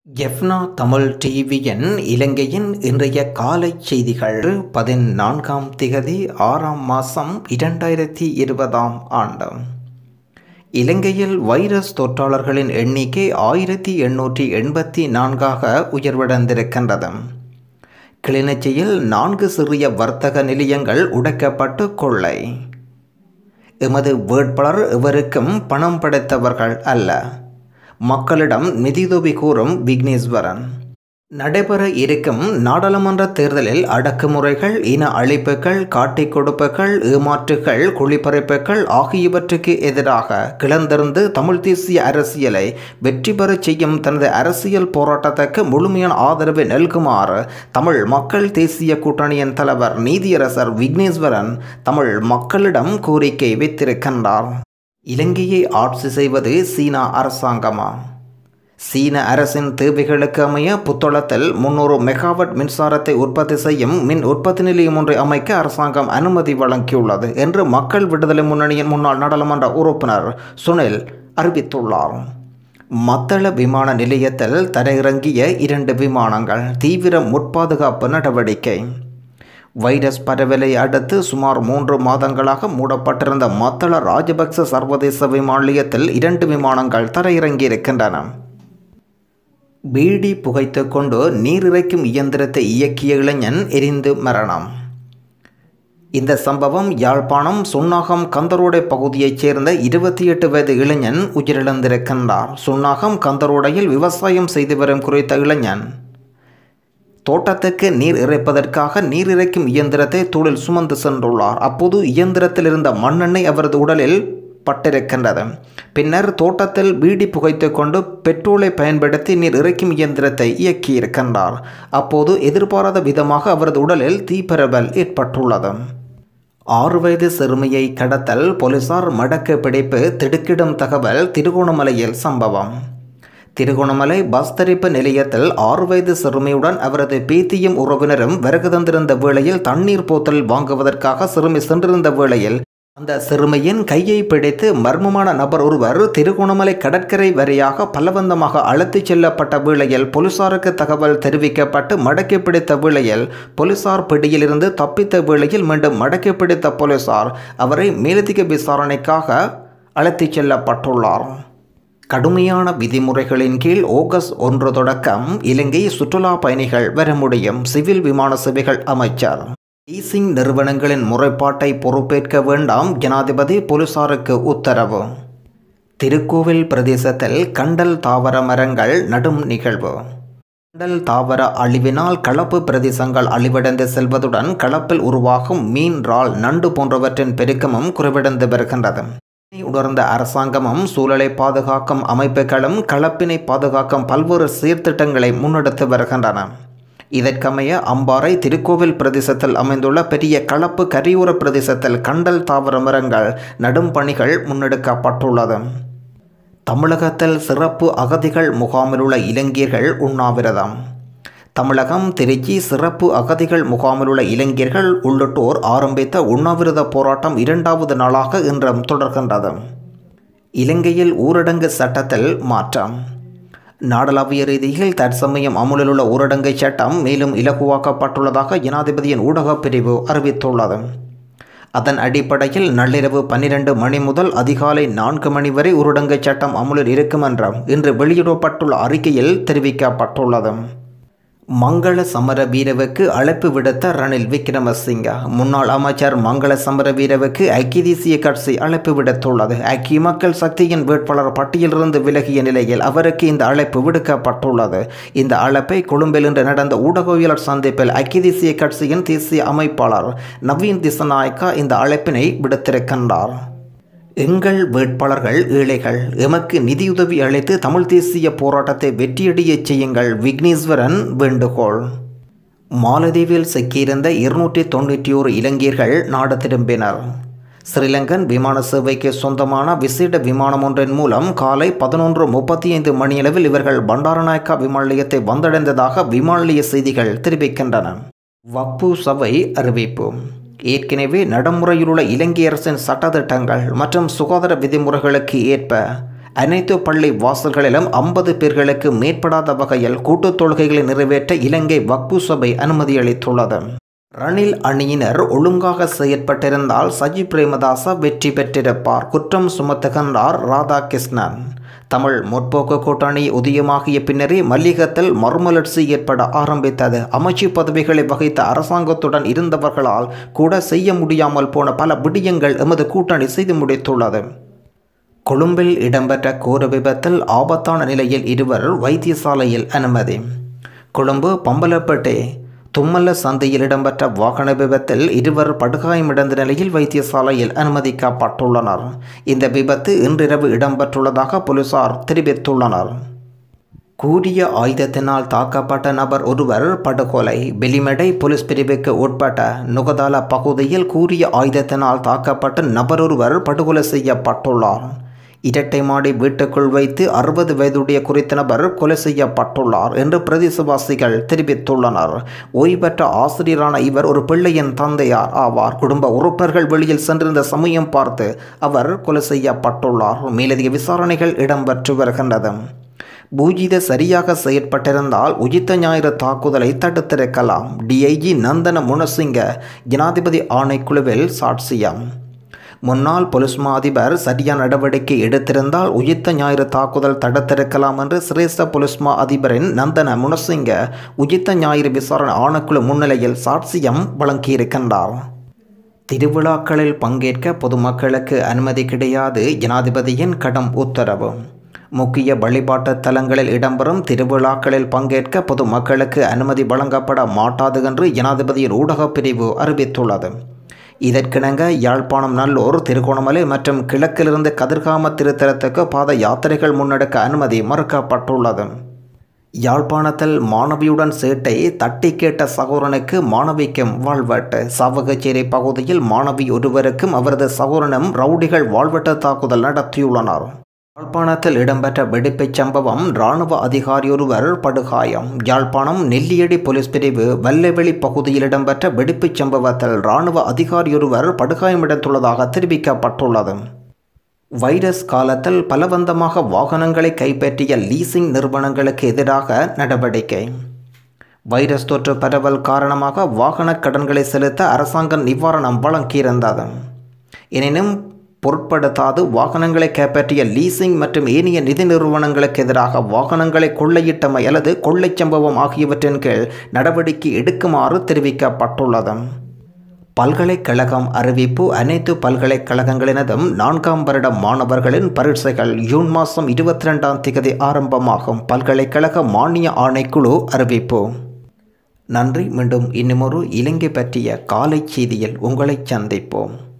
எஃப்னா தமிழ் டிவியின் இலங்கையின் இன்றைய காலை செய்திகள் பதினான்காம் திகதி ஆறாம் மாதம் இரண்டாயிரத்தி இருபதாம் ஆண்டு இலங்கையில் வைரஸ் தொற்றாளர்களின் எண்ணிக்கை ஆயிரத்தி எண்ணூற்றி எண்பத்தி நான்காக உயர்வடைந்திருக்கின்றது கிளிநொச்சியில் நான்கு சிறிய வர்த்தக நிலையங்கள் உடைக்கப்பட்டு கொள்ளை எமது வேட்பாளர் எவருக்கும் பணம் படைத்தவர்கள் அல்ல மக்களிடம் நிதியுதவி கூறும் விக்னேஸ்வரன் நடைபெற இருக்கும் நாடாளுமன்ற தேர்தலில் அடக்குமுறைகள் இன அழிப்புகள் காட்டிக் கொடுப்புகள் ஏமாற்றுகள் குழிப்பறைப்புகள் ஆகியவற்றுக்கு எதிராக கிளர்ந்திருந்து தமிழ் தேசிய அரசியலை வெற்றி பெறச் செய்யும் தனது அரசியல் போராட்டத்துக்கு முழுமையான ஆதரவை நல்குமாறு தமிழ் மக்கள் தேசிய கூட்டணியின் தலைவர் நீதியரசர் விக்னேஸ்வரன் தமிழ் மக்களிடம் கோரிக்கை வைத்திருக்கின்றார் இலங்கையை ஆட்சி செய்வது சீனா அரசாங்கமா சீன அரசின் தேவைகளுக்கு அமைய புத்தளத்தில் முன்னூறு மெகாவாட் மின்சாரத்தை உற்பத்தி செய்யும் மின் உற்பத்தி நிலையம் ஒன்றை அமைக்க அரசாங்கம் அனுமதி வழங்கியுள்ளது என்று மக்கள் விடுதலை முன்னணியின் முன்னாள் நாடாளுமன்ற உறுப்பினர் சுனில் அறிவித்துள்ளார் மத்தள விமான நிலையத்தில் தரையிறங்கிய இரண்டு விமானங்கள் தீவிர முற்பாதுகாப்பு நடவடிக்கை வைரஸ் பரவலை அடுத்து சுமார் மூன்று மாதங்களாக மூடப்பட்டிருந்த மத்தள ராஜபக்ச சர்வதேச விமான நிலையத்தில் இரண்டு விமானங்கள் தரையிறங்கியிருக்கின்றன பீடி புகைத்து கொண்டு நீர் இறைக்கும் இயந்திரத்தை இயக்கிய இளைஞன் எரிந்து மரணம் இந்த சம்பவம் யாழ்ப்பாணம் சுன்னாகம் கந்தரோடை பகுதியைச் சேர்ந்த இருபத்தி எட்டு வயது இளைஞன் உயிரிழந்திருக்கின்றார் சுன்னாகம் கந்தரோடையில் விவசாயம் செய்து வரும் குறித்த இளைஞன் தோட்டத்துக்கு நீர் இறைப்பதற்காக நீர் இறைக்கும் இயந்திரத்தை தூளில் சுமந்து சென்றுள்ளார் அப்போது இயந்திரத்தில் இருந்த மண்ணெண்ணெய் அவரது உடலில் பட்டிருக்கின்றது பின்னர் தோட்டத்தில் பீடி புகைத்து கொண்டு பெட்ரோலை பயன்படுத்தி நீர் இறைக்கும் இயந்திரத்தை இயக்கியிருக்கின்றார் அப்போது எதிர்பாராத விதமாக அவரது உடலில் தீப்பரவல் ஏற்பட்டுள்ளது ஆறு வயது சிறுமியை கடத்தல் போலீசார் மடக்கு பிடிப்பு திடுக்கிடும் தகவல் திருகோணமலையில் சம்பவம் திருகோணமலை பஸ் தரிப்பு நிலையத்தில் ஆறு வயது சிறுமியுடன் அவரது பேத்தியும் உறவினரும் விறகு தந்திருந்த வேளையில் தண்ணீர் போத்தல் வாங்குவதற்காக சிறுமி சென்றிருந்த வேளையில் அந்த சிறுமியின் கையை பிடித்து மர்மமான நபர் ஒருவர் திருகோணமலை கடற்கரை வரையாக பலவந்தமாக அழைத்துச் செல்லப்பட்ட வேளையில் போலீசாருக்கு தகவல் தெரிவிக்கப்பட்டு மடக்கி பிடித்த வேளையில் போலீசார் பிடியிலிருந்து தப்பித்த வேளையில் மீண்டும் மடக்கி பிடித்த போலீசார் அவரை மேலதிக விசாரணைக்காக அழைத்துச் செல்லப்பட்டுள்ளார் கடுமையான விதிமுறைகளின் கீழ் ஆகஸ்ட் ஒன்று தொடக்கம் இலங்கை சுற்றுலா பயணிகள் வர முடியும் சிவில் விமான சேவைகள் அமைச்சர் லீசிங் நிறுவனங்களின் முறைப்பாட்டை பொறுப்பேற்க வேண்டாம் ஜனாதிபதி போலீசாருக்கு உத்தரவு திருக்கோவில் பிரதேசத்தில் கண்டல் தாவர மரங்கள் நடும் நிகழ்வு கண்டல் தாவர அழிவினால் களப்பு பிரதேசங்கள் அழிவடைந்து செல்வதுடன் களப்பில் உருவாகும் மீன் இறால் நண்டு போன்றவற்றின் பெருக்கமும் குறைவடைந்து வருகின்றது உணர்ந்த அரசாங்கமும் சூழலை பாதுகாக்கும் அமைப்புகளும் களப்பினை பாதுகாக்கும் பல்வேறு சீர்திட்டங்களை முன்னெடுத்து வருகின்றன இதற்கமைய அம்பாறை திருக்கோவில் பிரதேசத்தில் அமைந்துள்ள பெரிய களப்பு கரியோர பிரதேசத்தில் கண்டல் தாவர மரங்கள் நடும் பணிகள் முன்னெடுக்கப்பட்டுள்ளது தமிழகத்தில் சிறப்பு அகதிகள் முகாமில் உள்ள இளைஞர்கள் உண்ணாவிரதம் தமிழகம் திருச்சி சிறப்பு அகதிகள் முகாமில் உள்ள இளைஞர்கள் உள்ளிட்டோர் ஆரம்பித்த உண்ணாவிரத போராட்டம் இரண்டாவது நாளாக இன்றும் தொடர்கின்றது இலங்கையில் ஊரடங்கு சட்டத்தில் மாற்றம் நாடளாவிய ரீதியில் தற்சமயம் அமுலில் உள்ள ஊரடங்கு சட்டம் மேலும் இலகுவாக்கப்பட்டுள்ளதாக ஜனாதிபதியின் ஊடகப் பிரிவு அறிவித்துள்ளது அதன் அடிப்படையில் நள்ளிரவு பன்னிரண்டு மணி முதல் அதிகாலை நான்கு மணி வரை ஊரடங்கு சட்டம் அமுலில் இருக்கும் என்றும் இன்று வெளியிடப்பட்டுள்ள அறிக்கையில் தெரிவிக்கப்பட்டுள்ளது மங்கள சமர வீரவுக்கு அழைப்பு விடுத்த ரணில் விக்ரமசிங்க முன்னாள் அமைச்சர் மங்கள சமர வீரவுக்கு ஐக்கிய தேசிய கட்சி அழைப்பு விடுத்துள்ளது ஐக்கிய மக்கள் சக்தியின் வேட்பாளர் பட்டியலிருந்து விலகிய நிலையில் அவருக்கு இந்த அழைப்பு விடுக்கப்பட்டுள்ளது இந்த அழைப்பை கொழும்பில் இன்று நடந்த ஊடகவியலர் சந்திப்பில் ஐக்கிய தேசிய கட்சியின் தேசிய அமைப்பாளர் நவீன் திசநாயக்கா இந்த அழைப்பினை விடுத்திருக்கின்றார் எங்கள் வேட்பாளர்கள் ஏழைகள் எமக்கு நிதியுதவி அளித்து தமிழ் தேசிய போராட்டத்தை வெற்றியடையச் செய்யுங்கள் விக்னேஸ்வரன் வேண்டுகோள் மாலதீவில் சிக்கியிருந்த இருநூற்றி தொண்ணூற்றி ஓரு இலங்கையர்கள் நாடு திரும்பினர் ஸ்ரீலங்கன் விமான சேவைக்கு சொந்தமான விசேட விமானம் ஒன்றின் மூலம் காலை பதினொன்று முப்பத்தி ஐந்து மணியளவில் இவர்கள் பண்டாரநாயக்கா விமான நிலையத்தை வந்தடைந்ததாக விமான நிலைய செய்திகள் தெரிவிக்கின்றன வப்பு சபை அறிவிப்பு ஏற்கனவே நடைமுறையில் உள்ள இலங்கை அரசின் சட்டத்திட்டங்கள் மற்றும் சுகாதார விதிமுறைகளுக்கு ஏற்ப அனைத்து பள்ளி வாசல்களிலும் ஐம்பது பேர்களுக்கு மேற்படாத வகையில் கூட்டுத் தொழுகைகளை நிறைவேற்ற இலங்கை வக்பு சபை அனுமதி அளித்துள்ளது ரணில் அணியினர் ஒழுங்காக செயற்பட்டிருந்தால் சஜி பிரேமதாச வெற்றி பெற்றிருப்பார் குற்றம் சுமத்துகின்றார் ராதாகிருஷ்ணன் தமிழ் முற்போக்கு கூட்டணி உதயமாகிய பின்னரே மல்லிகத்தில் மறுமலர்ச்சி ஏற்பட ஆரம்பித்தது அமைச்சு பதவிகளை வகித்த அரசாங்கத்துடன் இருந்தவர்களால் கூட செய்ய முடியாமல் போன பல விடயங்கள் எமது கூட்டணி செய்து முடித்துள்ளது கொழும்பில் இடம்பெற்ற கோர விபத்தில் ஆபத்தான நிலையில் இருவர் வைத்தியசாலையில் அனுமதி கொழும்பு பம்பலப்பேட்டை தும்மல சந்தையில் இடம்பெற்ற வாகன விபத்தில் இருவர் படுகாயமடைந்த நிலையில் வைத்தியசாலையில் அனுமதிக்கப்பட்டுள்ளனர் இந்த விபத்து இன்றிரவு இடம்பெற்றுள்ளதாக போலீசார் தெரிவித்துள்ளனர் கூறிய ஆயுதத்தினால் தாக்கப்பட்ட நபர் ஒருவர் படுகொலை வெளிமடை போலீஸ் பிரிவுக்கு உட்பட்ட நுகதால பகுதியில் கூறிய ஆயுதத்தினால் தாக்கப்பட்ட நபர் ஒருவர் படுகொலை செய்யப்பட்டுள்ளார் இரட்டை மாடி வீட்டுக்குள் வைத்து அறுபது வயதுடைய குறித்த நபர் கொலை செய்யப்பட்டுள்ளார் என்று பிரதேசவாசிகள் தெரிவித்துள்ளனர் ஓய்வு பெற்ற ஆசிரியரான இவர் ஒரு பிள்ளையின் தந்தையார் ஆவார் குடும்ப உறுப்பினர்கள் வெளியில் சென்றிருந்த சமயம் பார்த்து அவர் கொலை செய்யப்பட்டுள்ளார் மேலதிக விசாரணைகள் இடம்பெற்று வருகின்றது பூஜித சரியாக செயற்பட்டிருந்தால் உயித்த ஞாயிறு தாக்குதலை தடுத்திருக்கலாம் டிஐஜி நந்தன முனசிங்க ஜனாதிபதி ஆணைக்குழுவில் சாட்சியம் முன்னாள் பொலிஸ் மா அதிபர் சரியான நடவடிக்கை எடுத்திருந்தால் உயிர்த்த ஞாயிறு தாக்குதல் தடுத்திருக்கலாம் என்று சிரேஷ்ட பொலிஸ் மா அதிபரின் நந்தன முனசிங்க உயிர்த்த ஞாயிறு விசாரணை ஆணைக்குழு முன்னிலையில் சாட்சியம் வழங்கியிருக்கின்றார் திருவிழாக்களில் பங்கேற்க பொதுமக்களுக்கு அனுமதி கிடையாது ஜனாதிபதியின் கடும் உத்தரவு முக்கிய வழிபாட்டு தலங்களில் இடம்பெறும் திருவிழாக்களில் பங்கேற்க பொதுமக்களுக்கு அனுமதி வழங்கப்பட மாட்டாது என்று ஜனாதிபதியின் ஊடகப் பிரிவு அறிவித்துள்ளது இதற்கிணங்க யாழ்ப்பாணம் நல்லூர் திருகோணமலை மற்றும் கிழக்கிலிருந்து கதிர்காம திருத்தலத்துக்கு பாத யாத்திரைகள் முன்னெடுக்க அனுமதி மறுக்கப்பட்டுள்ளது யாழ்ப்பாணத்தில் மாணவியுடன் சேட்டை தட்டி கேட்ட சகோதரனுக்கு மாணவிக்கும் வாழ்வெட்டு சாவகச்சேரி பகுதியில் மாணவி ஒருவருக்கும் அவரது சகோதரனும் ரவுடிகள் வாழ்வெட்டு தாக்குதல் நடத்தியுள்ளனர் யாழ்ப்பாணத்தில் இடம்பெற்ற வெடிப்புச் சம்பவம் இராணுவ அதிகாரியொருவர் படுகாயம் யாழ்ப்பாணம் நெல்லியடி போலீஸ் பிரிவு வல்லைவெளி பகுதியில் இடம்பெற்ற வெடிப்புச் சம்பவத்தில் இராணுவ அதிகாரியொருவர் படுகாயமடைந்துள்ளதாக தெரிவிக்கப்பட்டுள்ளது வைரஸ் காலத்தில் பலவந்தமாக வாகனங்களை கைப்பற்றிய லீசிங் நிறுவனங்களுக்கு எதிராக நடவடிக்கை வைரஸ் தொற்று பரவல் காரணமாக வாகன கடன்களை செலுத்த அரசாங்கம் நிவாரணம் வழங்கியிருந்தது எனினும் பொருட்படுத்தாது வாகனங்களை கைப்பற்றிய லீசிங் மற்றும் ஏனைய நிதி நிறுவனங்களுக்கு எதிராக வாகனங்களை கொள்ளையிட்டமை அல்லது கொள்ளைச் சம்பவம் ஆகியவற்றின் கீழ் நடவடிக்கை எடுக்குமாறு தெரிவிக்கப்பட்டுள்ளது பல்கலைக்கழகம் அறிவிப்பு அனைத்து பல்கலைக்கழகங்களினதும் நான்காம் வருட மாணவர்களின் பரீட்சைகள் ஜூன் மாதம் இருபத்தி ரெண்டாம் திகதி ஆரம்பமாகும் பல்கலைக்கழக மானிய ஆணைக்குழு அறிவிப்பு நன்றி மீண்டும் இன்னுமொரு இலங்கை பற்றிய காலை செய்தியில் உங்களை சந்திப்போம்